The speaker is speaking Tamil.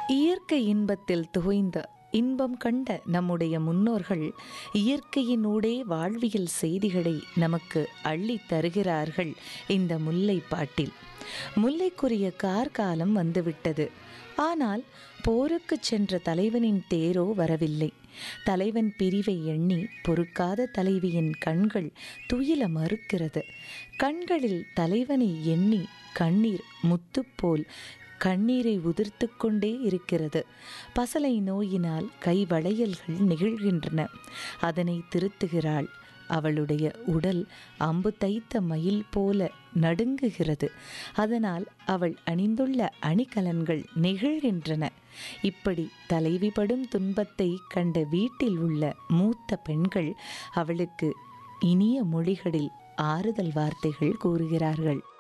இயற்கை இன்பத்தில் துவைந்த இன்பம் கண்ட நம்முடைய முன்னோர்கள் இயற்கையினூடே வாழ்வியல் செய்திகளை நமக்கு அள்ளித் தருகிறார்கள் இந்த முல்லை பாட்டில் முல்லைக்குரிய கார்காலம் வந்துவிட்டது ஆனால் போருக்குச் சென்ற தலைவனின் தேரோ வரவில்லை தலைவன் பிரிவை எண்ணி பொறுக்காத தலைவியின் கண்கள் துயில மறுக்கிறது கண்களில் தலைவனை எண்ணி கண்ணீர் முத்துப்போல் கண்ணீரை உதிர்த்து கொண்டே இருக்கிறது பசலை நோயினால் கை வளையல்கள் நெகிழ்கின்றன அதனை திருத்துகிறாள் அவளுடைய உடல் அம்பு தைத்த மயில் போல நடுங்குகிறது அதனால் அவள் அணிந்துள்ள அணிகலன்கள் நெகிழ்கின்றன இப்படி தலைவிபடும் துன்பத்தை கண்ட வீட்டில் உள்ள மூத்த பெண்கள் அவளுக்கு இனிய மொழிகளில் ஆறுதல் வார்த்தைகள் கூறுகிறார்கள்